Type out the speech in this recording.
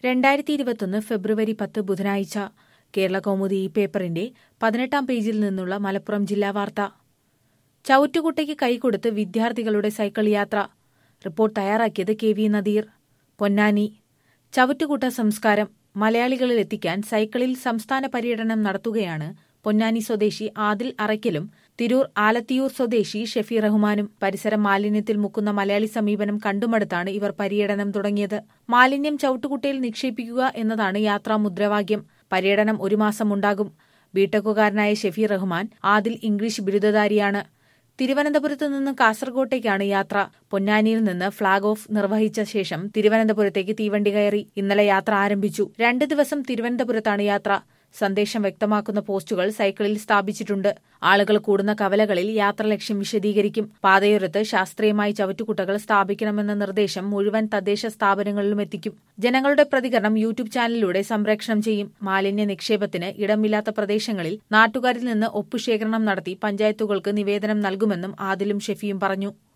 രണ്ടായിരത്തി ഇരുപത്തൊന്ന് ഫെബ്രുവരി പത്ത് ബുധനാഴ്ച കേരള കൗമുദി ഈ പേപ്പറിന്റെ പതിനെട്ടാം പേജിൽ നിന്നുള്ള മലപ്പുറം ജില്ലാ വാർത്ത ചവറ്റുകുട്ടയ്ക്ക് കൈകൊടുത്ത് വിദ്യാർത്ഥികളുടെ സൈക്കിൾ യാത്ര റിപ്പോർട്ട് തയ്യാറാക്കിയത് കെ വി നദീർ പൊന്നാനി ചവറ്റുകുട്ട സംസ്കാരം മലയാളികളിൽ എത്തിക്കാൻ സൈക്കിളിൽ സംസ്ഥാന പര്യടനം നടത്തുകയാണ് പൊന്നാനി സ്വദേശി ആദിൽ അറയ്ക്കലും തിരൂർ ആലത്തിയൂർ സ്വദേശി ഷെഫി റഹ്മാനും പരിസരം മാലിന്യത്തിൽ മുക്കുന്ന മലയാളി സമീപനം കണ്ടുമടുത്താണ് ഇവർ പര്യടനം തുടങ്ങിയത് മാലിന്യം ചവിട്ടുകുട്ടയിൽ നിക്ഷേപിക്കുക എന്നതാണ് യാത്രാ മുദ്രാവാക്യം പര്യടനം ഒരു മാസം ഉണ്ടാകും ബിടെക്കുകാരനായ ഷെഫി റഹ്മാൻ ആദിൽ ഇംഗ്ലീഷ് ബിരുദധാരിയാണ് തിരുവനന്തപുരത്ത് നിന്ന് കാസർഗോട്ടേക്കാണ് യാത്ര പൊന്നാനിയിൽ നിന്ന് ഫ്ളാഗ് ഓഫ് നിർവഹിച്ച ശേഷം തിരുവനന്തപുരത്തേക്ക് തീവണ്ടി കയറി ഇന്നലെ യാത്ര ആരംഭിച്ചു രണ്ട് ദിവസം തിരുവനന്തപുരത്താണ് യാത്ര സന്ദേശം വ്യക്തമാക്കുന്ന പോസ്റ്റുകൾ സൈക്കിളിൽ സ്ഥാപിച്ചിട്ടുണ്ട് ആളുകൾ കൂടുന്ന കവലകളിൽ യാത്ര ലക്ഷ്യം വിശദീകരിക്കും പാതയോരത്ത് ശാസ്ത്രീയമായി ചവറ്റുകുട്ടകൾ സ്ഥാപിക്കണമെന്ന നിർദ്ദേശം മുഴുവൻ തദ്ദേശ സ്ഥാപനങ്ങളിലും എത്തിക്കും ജനങ്ങളുടെ പ്രതികരണം യൂട്യൂബ് ചാനലിലൂടെ സംപ്രേഷണം ചെയ്യും മാലിന്യ നിക്ഷേപത്തിന് ഇടമില്ലാത്ത പ്രദേശങ്ങളിൽ നാട്ടുകാരിൽ നിന്ന് ഒപ്പുശേഖരണം നടത്തി പഞ്ചായത്തുകൾക്ക് നിവേദനം നൽകുമെന്നും ആദിലും ഷെഫിയും പറഞ്ഞു